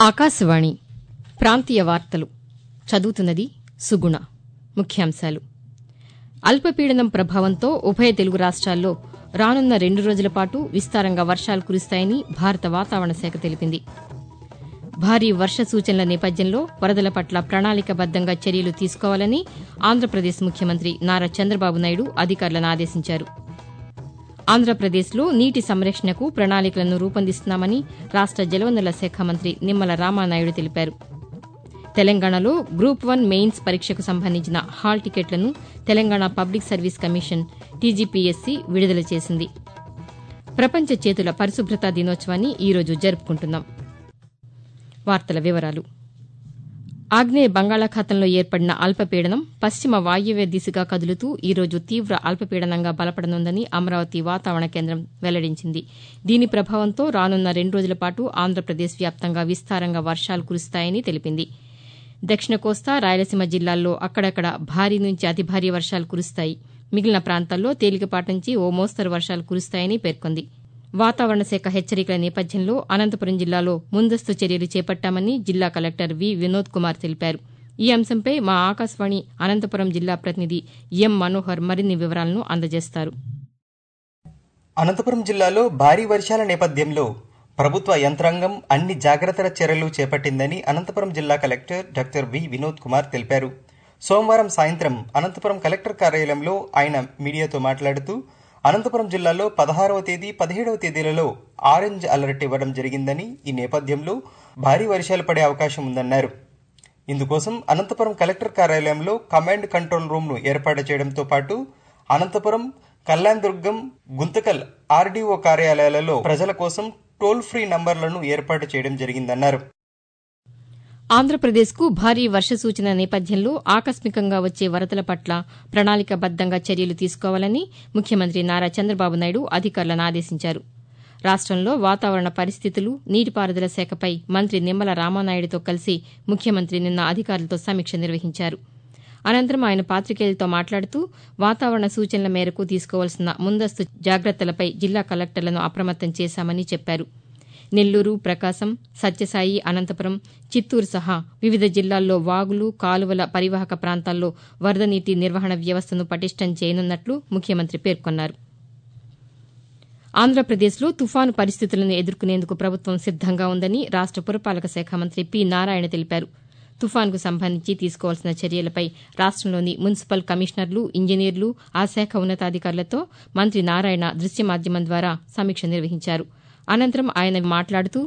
ఆకాశవాణి ప్రాంతీయ వార్తలు చదువుతున్నది సుగుణ ముఖ్యాంశాలు అల్పపీడనం ప్రభావంతో ఉభయ తెలుగు రాష్ట్రాల్లో రానున్న రెండు రోజుల పాటు విస్తారంగా వర్షాలు కురుస్తాయని భారత వాతావరణ శాఖ తెలిపింది భారీ వర్ష సూచనల నేపథ్యంలో వరదల పట్ల ప్రణాళికబద్దంగా చర్యలు తీసుకోవాలని ఆంధ్రప్రదేశ్ ముఖ్యమంత్రి నారా చంద్రబాబు నాయుడు అధికారులను ఆదేశించారు ఆంధ్రప్రదేశ్లో నీటి సంరక్షణకు ప్రణాళికలను రూపొందిస్తున్నామని రాష్ట జలవనరుల శాఖ మంత్రి నిమ్మల రామానాయుడు తెలిపారు తెలంగాణలో గ్రూప్ వన్ మెయిన్స్ పరీక్షకు సంబంధించిన హాల్ టికెట్లను Telangana public service commission TGPSC విడుదల చేసింది ప్రపంచ చేతుల పరిశుభ్రతా దినోత్సవాన్ని ఈరోజు జరుపుకుంటున్నాం వార్తల వివరాలు ఆగ్నేయ బంగాళాఖాతంలో ఏర్పడిన అల్పపీడనం పశ్చిమ వాయువ్య దిశగా కదులుతూ ఈరోజు తీవ్ర అల్పపీడనంగా బలపడనుందని అమరావతి వాతావరణ కేంద్రం వెల్లడించింది దీని ప్రభావంతో రానున్న రెండు రోజుల పాటు ఆంధ్రప్రదేశ్ వ్యాప్తంగా విస్తారంగా వర్షాలు కురుస్తాయని తెలిపింది దక్షిణ కోస్తా రాయలసీమ జిల్లాల్లో అక్కడక్కడ భారీ నుంచి అతి భారీ వర్షాలు కురుస్తాయి మిగిలిన ప్రాంతాల్లో తేలికపాటి నుంచి ఓ మోస్తరు వర్షాలు కురుస్తాయని పేర్కొంది వాతావరణ శాఖ హెచ్చరికల నేపథ్యంలో అనంతపురం జిల్లాలో ముందస్తు చర్యలు చేపట్టామని జిల్లా కలెక్టర్ వి వినోద్ కుమార్ తెలిపారు ఈ అంశంపై మా ఆకాశవాణి అనంతపురం జిల్లా ప్రతినిధి ఎం మనోహర్ మరిన్ని వివరాలను అందజేస్తారు అనంతపురం జిల్లాలో భారీ వర్షాల నేపథ్యంలో ప్రభుత్వ యంత్రాంగం అన్ని జాగ్రత్తల చర్యలు చేపట్టిందని అనంతపురం జిల్లా collector doctor V Vinod Kumar తెలిపారు సోమవారం సాయంత్రం అనంతపురం కలెక్టర్ కార్యాలయంలో ఆయన మీడియాతో మాట్లాడుతూ అనంతపురం జిల్లాలో పదహారవ తేదీ పదిహేడవ తేదీలలో ఆరెంజ్ అలర్ట్ ఇవ్వడం జరిగిందని ఈ నేపథ్యంలో భారీ వర్షాలు పడే అవకాశం ఉందన్నారు ఇందుకోసం అనంతపురం కలెక్టర్ కార్యాలయంలో కమాండ్ కంట్రోల్ రూమ్ను ఏర్పాటు చేయడంతో పాటు అనంతపురం కళ్యాణ్ దుర్గం గుంతకల్ ఆర్డీఓ కార్యాలయాలలో ప్రజల కోసం టోల్ ఫ్రీ నంబర్లను ఏర్పాటు చేయడం జరిగిందన్నారు ఆంధ్రప్రదేశ్కు భారీ వర్ష సూచన నేపథ్యంలో ఆకస్మికంగా వచ్చే వరదల పట్ల ప్రణాళికబద్దంగా చర్యలు తీసుకోవాలని ముఖ్యమంత్రి నారా చంద్రబాబు నాయుడు అధికారులను ఆదేశించారు రాష్టంలో వాతావరణ పరిస్థితులు నీటిపారుదల శాఖపై మంత్రి నిమ్మల రామానాయుడుతో కలిసి ముఖ్యమంత్రి నిన్న అధికారులతో సమీక్ష నిర్వహించారు అనంతరం ఆయన పాతికేయులతో మాట్లాడుతూ వాతావరణ సూచనల మేరకు తీసుకోవాల్సిన ముందస్తు జాగ్రత్తలపై జిల్లా కలెక్టర్లను అప్రమత్తం చేశామని చెప్పారు నెల్లూరు ప్రకాశం సత్యసాయి అనంతపురం చిత్తూరు సహా వివిధ జిల్లాల్లో వాగులు కాలువల పరివాహక ప్రాంతాల్లో వరద నీటి నిర్వహణ వ్యవస్థను పటిష్టం చేయనున్నట్లు ముఖ్యమంత్రి పేర్కొన్నారు ఆంధ్రప్రదేశ్లో తుఫాను పరిస్థితులను ఎదుర్కొనేందుకు ప్రభుత్వం సిద్దంగా ఉందని రాష్ట పురపాలక శాఖ మంత్రి పి నారాయణ తెలిపారు తుఫాన్కు సంబంధించి తీసుకోవాల్సిన చర్యలపై రాష్టంలోని మున్సిపల్ కమిషనర్లు ఇంజనీర్లు ఆ శాఖ ఉన్నతాధికారులతో మంత్రి నారాయణ దృశ్య మాధ్యమం ద్వారా సమీక్ష నిర్వహించారు అనంతరం ఆయన మాట్లాడుతూ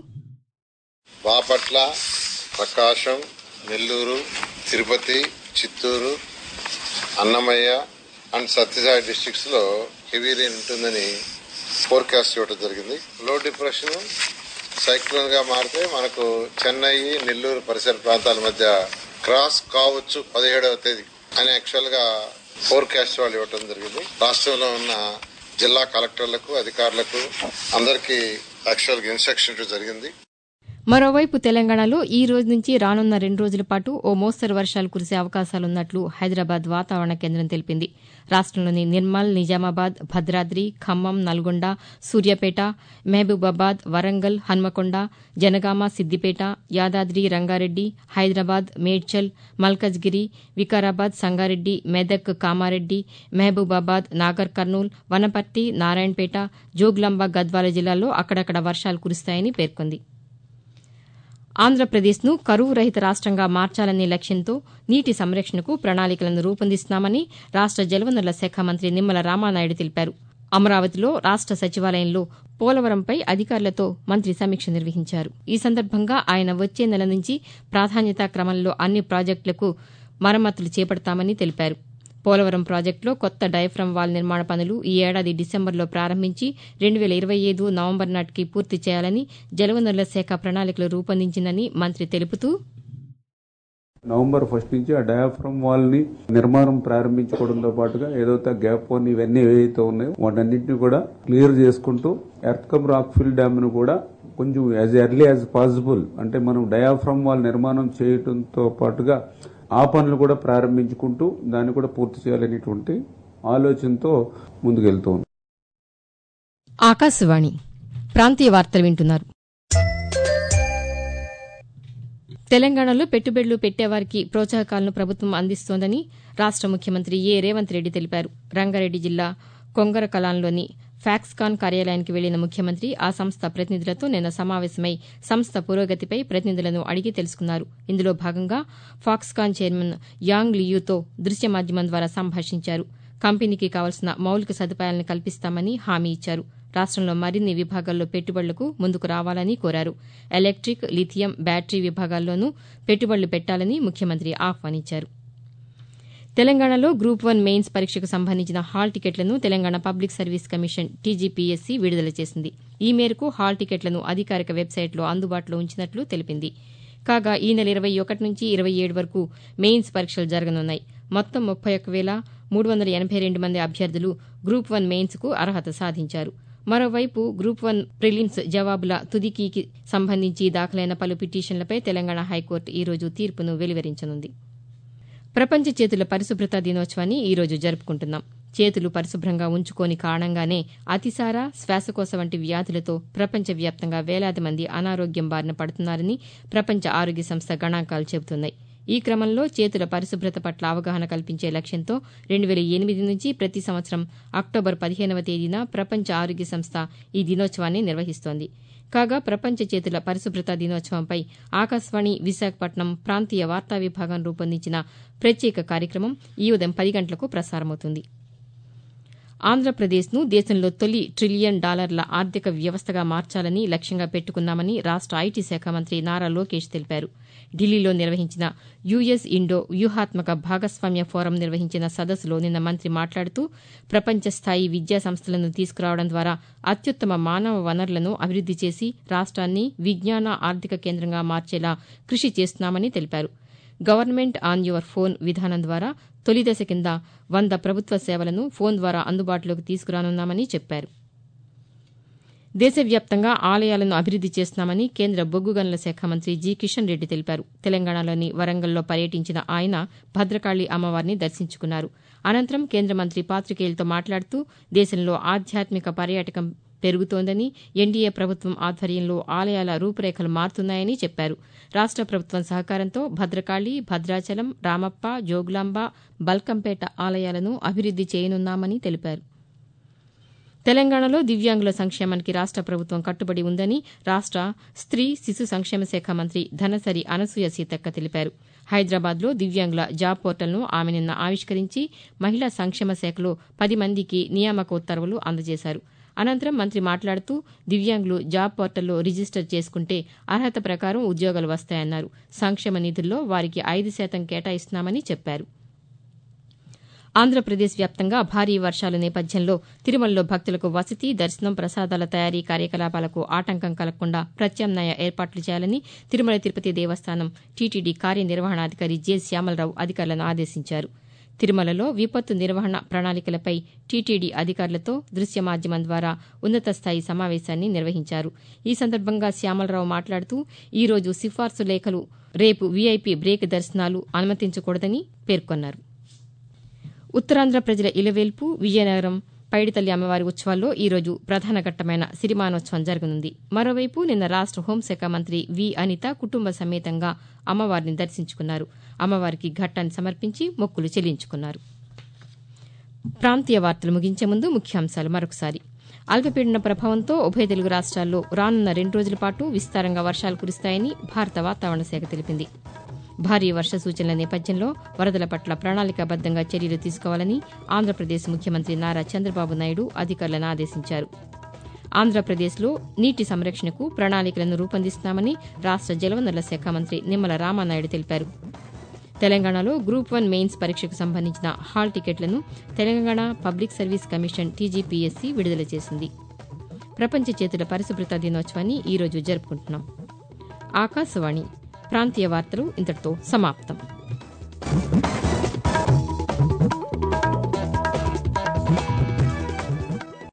బాపట్ల ప్రకాశం నెల్లూరు తిరుపతి చిత్తూరు అన్నమయ్య అండ్ సత్యసాయి డిస్టిక్స్ లో హెవీ రెయిన్ ఉంటుందని ఫోర్కాస్ట్ ఇవ్వడం జరిగింది లో డిప్రెషన్ సైక్లోన్ గా మారితే మనకు చెన్నై నెల్లూరు పరిసర ప్రాంతాల మధ్య క్రాస్ కావచ్చు పదిహేడవ తేదీ అని యాక్చువల్ గా ఫోర్కాస్ట్ వాళ్ళు ఇవ్వడం జరిగింది రాష్ట్రంలో ఉన్న జిల్లా కలెక్టర్లకు అధికారులకు అందరికీ యాక్చువల్ గా ఇన్స్ట్రక్షన్ జరిగింది మరోవైపు తెలంగాణలో ఈ రోజు నుంచి రానున్న రెండు రోజుల పాటు ఓ మోస్తరు వర్షాలు కురిసే అవకాశాలున్నట్లు హైదరాబాద్ వాతావరణ కేంద్రం తెలిపింది రాష్టంలోని నిర్మల్ నిజామాబాద్ భద్రాద్రి ఖమ్మం నల్గొండ సూర్యాపేట మహబూబాబాద్ వరంగల్ హన్మకొండ జనగామ సిద్దిపేట యాదాద్రి రంగారెడ్డి హైదరాబాద్ మేడ్చల్ మల్కజ్గిరి వికారాబాద్ సంగారెడ్డి మెదక్ కామారెడ్డి మహబూబాబాద్ నాగర్ కర్నూల్ వనపర్తి నారాయణపేట జోగులాంబ గద్వాల జిల్లాల్లో అక్కడక్కడ వర్షాలు కురుస్తాయని పేర్కొంది ఆంధ్రప్రదేశ్ను కరువు రహిత రాష్టంగా మార్చాలనే లక్ష్యంతో నీటి సంరక్షణకు ప్రణాళికలను రూపొందిస్తున్నామని రాష్ట జలవనరుల శాఖ మంత్రి నిమ్మల రామానాయుడు తెలిపారు అమరావతిలో రాష్ట సచివాలయంలో పోలవరంపై అధికారులతో మంత్రి సమీక్ష నిర్వహించారు ఈ సందర్భంగా ఆయన వచ్చే నెల నుంచి ప్రాధాన్యతా క్రమంలో అన్ని ప్రాజెక్టులకు మరమ్మతులు చేపడతామని తెలిపారు పోలవరం ప్రాజెక్టులో కొత్త డయఫ్రమ్ వాల్ నిర్మాణ పనులు ఈ ఏడాది డిసెంబర్లో ప్రారంభించి రెండు వేల ఇరవై ఐదు నవంబర్ నాటికి పూర్తి చేయాలని జలవనరుల శాఖ ప్రణాళికలు రూపొందించిందని మంత్రి తెలుపుతూ నవంబర్ ఫస్ట్ నుంచి ఆ డయాఫ్రమ్ వాల్ ని నిర్మాణం ప్రారంభించుకోవడంతో పాటుగా ఏదైతే గ్యాప్ వన్ ఇవన్నీ ఏవైతే ఉన్నాయో వాటన్నింటినీ కూడా క్లియర్ చేసుకుంటూ ఎర్త్కమ్ రాక్ ఫిల్ డ్యామ్ ను కూడా కొంచెం యాజ్ ఎర్లీ యాజ్ పాసిబుల్ అంటే మనం డయాఫ్రమ్ వాల్ నిర్మాణం చేయడంతో పాటుగా ఆ పనులు కూడా ప్రారంభించుకుంటూ దాన్ని కూడా పూర్తి చేయాలనేటువంటి ఆలోచనతో ముందుకెళ్తూ ఉన్నాం ఆకాశవాణి ప్రాంతీయ వార్తలు వింటున్నారు తెలంగాణలో పెట్టుబడులు పెట్టేవారికి ప్రోత్సాహకాలను ప్రభుత్వం అందిస్తోందని రాష్ట ముఖ్యమంత్రి ఏ రేవంత్ రెడ్డి తెలిపారు రంగారెడ్డి జిల్లా కొంగర కలాన్లోని ఫ్యాక్స్కాన్ కార్యాలయానికి వెళ్లిన ముఖ్యమంత్రి ఆ సంస్థ ప్రతినిధులతో నిన్న సమావేశమై సంస్థ పురోగతిపై ప్రతినిధులను అడిగి తెలుసుకున్నారు ఇందులో భాగంగా ఫాక్స్కాన్ చైర్మన్ యాంగ్ లియూతో దృశ్య మాధ్యమం ద్వారా సంభాషించారు కంపెనీకి కావాల్సిన మౌలిక సదుపాయాలను కల్పిస్తామని హామీ ఇచ్చారు రాష్టంలో మరిన్ని విభాగాల్లో పెట్టుబడులకు ముందుకు రావాలని కోరారు ఎలక్టిక్ లిథియం బ్యాటరీ విభాగాల్లోనూ పెట్టుబడులు పెట్టాలని ముఖ్యమంత్రి ఆహ్వానించారు తెలంగాణలో గ్రూప్ వన్ మెయిన్స్ పరీక్షకు సంబంధించిన హాల్ టికెట్లను Telangana public service commission TGPSC విడుదల చేసింది ఈ మేరకు హాల్ టికెట్లను అధికారిక వెబ్సైట్లో అందుబాటులో ఉంచినట్లు తెలిపింది కాగా ఈ నెల ఇరవై ఒకటి నుంచి ఇరవై ఏడు వరకు మెయిన్స్ పరీక్షలు జరగనున్నాయి మొత్తం ముప్పై ఒక్క వేల మూడు వందల ఎనభై రెండు మంది అభ్యర్థులు గ్రూప్ వన్ మెయిన్స్కు అర్హత సాధించారు మరోవైపు గ్రూప్ వన్ ప్రిలిమ్స్ జవాబుల తుదికీకి సంబంధించి దాఖలైన పలు పిటిషన్లపై తెలంగాణ హైకోర్టు ఈ రోజు తీర్పును వెలువరించనుంది ప్రపంచ చేతుల పరిశుభ్రత దినోత్సవాన్ని ఈ రోజు జరుపుకుంటున్నాం చేతులు పరిశుభ్రంగా ఉంచుకోని కారణంగానే అతిసార శ్వాసకోశ వంటి వ్యాధులతో ప్రపంచవ్యాప్తంగా వేలాది మంది అనారోగ్యం బారిన పడుతున్నారని ప్రపంచ ఆరోగ్య సంస్థ గణాంకాలు చెబుతున్నాయి ఈ క్రమంలో చేతుల పరిశుభ్రత పట్ల అవగాహన కల్పించే లక్ష్యంతో రెండు వేల ఎనిమిది నుంచి ప్రతి సంవత్సరం అక్టోబర్ పదిహేనవ తేదీన ప్రపంచ ఆరోగ్య సంస్థ ఈ దినోత్సవాన్ని నిర్వహిస్తోంది కాగా ప్రపంచ చేతుల పరిశుభ్రత దినోత్సవంపై ఆకాశవాణి విశాఖపట్నం ప్రాంతీయ వార్తా విభాగం రూపొందించిన ప్రత్యేక కార్యక్రమం ఈ ఉదయం పది గంటలకు ప్రసారమవుతుంది ఆంధ్రప్రదేశ్ను దేశంలో తొలి ట్రిలియన్ డాలర్ల ఆర్థిక వ్యవస్థగా మార్చాలని లక్ష్యంగా పెట్టుకున్నామని రాష్ట ఐటీ శాఖ మంత్రి నారా లోకేష్ తెలిపారు ఢిల్లీలో నిర్వహించిన యుఎస్ ఇండో వ్యూహాత్మక భాగస్వామ్య ఫోరం నిర్వహించిన సదస్సులో నిన్న మంత్రి మాట్లాడుతూ ప్రపంచ స్థాయి విద్యా సంస్థలను తీసుకురావడం ద్వారా అత్యుత్తమ మానవ వనరులను అభివృద్ది చేసి రాష్ట్రాన్ని విజ్ఞాన ఆర్థిక కేంద్రంగా మార్చేలా కృషి చేస్తున్నామని తెలిపారు గవర్నమెంట్ ఆన్ యువర్ ఫోన్ విధానం ద్వారా తొలి దశ కింద వంద ప్రభుత్వ సేవలను ఫోన్ ద్వారా అందుబాటులోకి తీసుకురానున్నామని చెప్పారు దేశవ్యాప్తంగా ఆలయాలను అభివృద్ది చేస్తున్నామని కేంద్ర బొగ్గు గనుల శాఖ మంత్రి జి కిషన్ రెడ్డి తెలిపారు తెలంగాణలోని వరంగల్లో పర్యటించిన ఆయన భద్రకాళి అమ్మవారిని దర్శించుకున్నారు అనంతరం కేంద్ర మంత్రి పాతికేయులతో మాట్లాడుతూ దేశంలో ఆధ్యాత్మిక పర్యాటకం పెరుగుతోందని ఎన్డీఏ ప్రభుత్వం ఆధ్వర్యంలో ఆలయాల రూపురేఖలు మారుతున్నాయని చెప్పారు రాష్ట ప్రభుత్వం సహకారంతో భద్రకాళి భద్రాచలం రామప్ప జోగులాంబ బల్కంపేట ఆలయాలను అభివృద్ది చేయనున్నామని తెలిపారు తెలంగాణలో దివ్యాంగుల సంక్షేమానికి రాష్ట ప్రభుత్వం కట్టుబడి ఉందని రాష్ట స్త్రీ శిశు సంక్షేమ శాఖ మంత్రి ధనసరి అనసూయ సీతక్క తెలిపారు హైదరాబాద్లో దివ్యాంగుల జాబ్ పోర్టల్ను ఆమె నిన్న ఆవిష్కరించి మహిళా సంక్షేమ శాఖలో పది మందికి నియామక ఉత్తర్వులు అందజేశారు అనంతరం మంత్రి మాట్లాడుతూ దివ్యాంగులు జాబ్ పోర్టల్లో రిజిస్టర్ చేసుకుంటే అర్హత ప్రకారం ఉద్యోగాలు వస్తాయన్నారు సంక్షేమ నిధుల్లో వారికి ఐదు శాతం కేటాయిస్తున్నామని చెప్పారు ఆంధ్రప్రదేశ్ వ్యాప్తంగా భారీ వర్షాల నేపథ్యంలో తిరుమలలో భక్తులకు వసతి దర్శనం ప్రసాదాల తయారీ కార్యకలాపాలకు ఆటంకం కలగకుండా ప్రత్యామ్నాయ ఏర్పాట్లు చేయాలని తిరుమల తిరుపతి దేవస్థానం టీటీడీ కార్యనిర్వహణాధికారి జె శ్యామలరావు అధికారులను ఆదేశించారు తిరుమలలో విపత్తు నిర్వహణ ప్రణాళికలపై టీటీడీ అధికారులతో దృశ్య మాధ్యమం ద్వారా ఉన్నత స్థాయి సమావేశాన్ని నిర్వహించారు ఈ సందర్భంగా శ్యామలరావు మాట్లాడుతూ ఈ రోజు సిఫార్సు లేఖలు రేపు వీఐపీ బ్రేక్ దర్శనాలు అనుమతించకూడదని పేర్కొన్నారు ఉత్తరాంధ్ర ప్రజల ఇలవేల్పు విజయనగరం పైడితల్లి అమ్మవారి ఉత్సవాల్లో ఈ రోజు ప్రధాన ఘట్టమైన సిరిమానోత్సవం జరగనుంది మరోవైపు నిన్న రాష్ట హోంశాఖ మంత్రి వి అనిత కుటుంబ సమేతంగా అమ్మవారిని దర్శించుకున్నారు అమ్మవారికి ఘట్టాన్ని సమర్పించి మొక్కులు చెల్లించుకున్నారు ప్రాంతీయ వార్తలు ముగించే ముందు ముఖ్యాంశాలు మరొకసారి అల్పపీడన ప్రభావంతో ఉభయ తెలుగు రాష్ట్రాల్లో రానున్న రెండు రోజుల పాటు విస్తారంగా వర్షాలు కురుస్తాయని భారత వాతావరణ శాఖ తెలిపింది భారీ వర్ష సూచనల నేపథ్యంలో వరదల పట్ల ప్రణాళికాబద్దంగా చర్యలు తీసుకోవాలని ఆంధ్రప్రదేశ్ ముఖ్యమంత్రి నారా చంద్రబాబు నాయుడు అధికారులను ఆదేశించారు ఆంధ్రప్రదేశ్లో నీటి సంరక్షణకు ప్రణాళికలను రూపొందిస్తున్నామని రాష్ట జలవనరుల శాఖ మంత్రి నిమ్మల రామానాయుడు తెలిపారు తెలంగాణలో గ్రూప్ వన్ మెయిన్స్ పరీక్షకు సంబంధించిన హాల్ టికెట్లను Telangana public service commission TGPSC విడుదల చేసింది ప్రపంచ చేతుల పరిశుభ్రత దినోత్సవాన్ని ఈ రోజు జరుపుకుంటున్నాం ఆకాశవాణి ప్రాంతీయ వార్తలు ఇంతటితో సమాప్తం